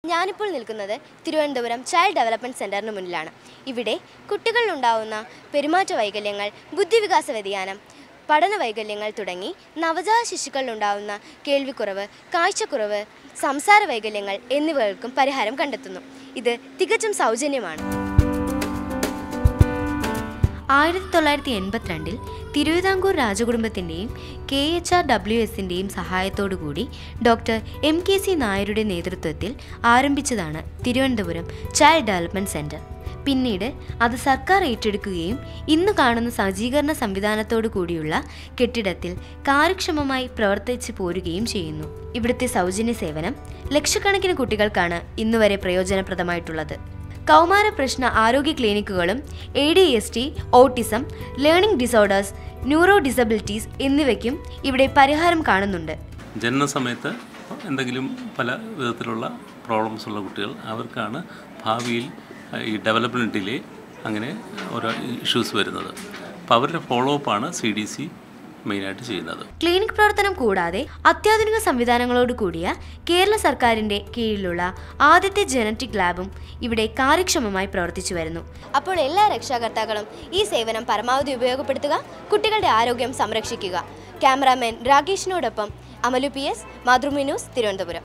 ഞാനിപ്പോൾ നിൽക്കുന്നത് Thiruvananthapuram child development സെൻറ്ററിന് മുന്നിലാണ് ഇവിടെ കുട്ടികളിലുണ്ടാവുന്ന പെരുമാറ്റ വൈകല്യങ്ങൾ ബുദ്ധിവികാസ വ്യതിയാനം പഠന വൈകല്യങ്ങൾ തുടങ്ങി നവജാത ശിശുക്കളിലുണ്ടാവുന്ന കേൾവിക്കുറവ് കാഴ്ചക്കുറവ് സംസാര വൈകല്യങ്ങൾ എന്നിവകൾക്കും പരിഹാരം കണ്ടെത്തുന്നു ഇത് തികച്ചും സൗജന്യമാണ് ആയിരത്തി തൊള്ളായിരത്തി എൺപത്തിരണ്ടിൽ തിരുവിതാംകൂർ രാജകുടുംബത്തിൻ്റെയും കെ എച്ച് ആർ ഡബ്ല്യു എസിൻ്റെയും സഹായത്തോടുകൂടി ഡോക്ടർ എം കെ സി നായരുടെ നേതൃത്വത്തിൽ ആരംഭിച്ചതാണ് തിരുവനന്തപുരം ചൈൽഡ് ഡെവലപ്മെൻറ്റ് സെൻറ്റർ പിന്നീട് അത് സർക്കാർ ഏറ്റെടുക്കുകയും ഇന്ന് കാണുന്ന സജ്ജീകരണ സംവിധാനത്തോടു കൂടിയുള്ള കെട്ടിടത്തിൽ കാര്യക്ഷമമായി പ്രവർത്തിച്ചു പോരുകയും ചെയ്യുന്നു ഇവിടുത്തെ സൗജന്യ സേവനം ലക്ഷക്കണക്കിന് കുട്ടികൾക്കാണ് ഇന്നുവരെ പ്രയോജനപ്രദമായിട്ടുള്ളത് കൗമാര പ്രശ്ന ആരോഗ്യ ക്ലിനിക്കുകളും A D S T autism learning disorders neuro disabilities എന്നിവയ്ക്കും ഇവിടെ പരിഹാരം കാണുന്നുണ്ട് ജനനസമയത്ത് എന്തെങ്കിലും പല വിധത്തിലുള്ള പ്രോബ്ലംസ് ഉള്ള കുട്ടികൾ അവർക്കാണ് ഭാവിയിൽ ഈ ഡെവലപ്മെൻറ്റ് ഡിലേ അങ്ങനെ ഓരോ ഇഷ്യൂസ് വരുന്നത് അപ്പോൾ അവരുടെ ഫോളോ അപ്പാണ് സി ഡി സി മെയിനായിട്ട് ചെയ്യുന്നത് ക്ലിനിക് പ്രവർത്തനം കൂടാതെ അത്യാധുനിക സംവിധാനങ്ങളോട് കൂടിയ കേരള സർക്കാരിന്റെ കീഴിലുള്ള ആദ്യത്തെ ജനറ്റിക് ലാബും ഇവിടെ കാര്യക്ഷമമായി പ്രവർത്തിച്ചു വരുന്നു അപ്പോൾ എല്ലാ രക്ഷാകർത്താക്കളും ഈ സേവനം പരമാവധി ഉപയോഗപ്പെടുത്തുക കുട്ടികളുടെ ആരോഗ്യം സംരക്ഷിക്കുക ക്യാമറാമാൻ രാകേഷിനോടൊപ്പം Amalu P S Mathrubhumi news Thiruvananthapuram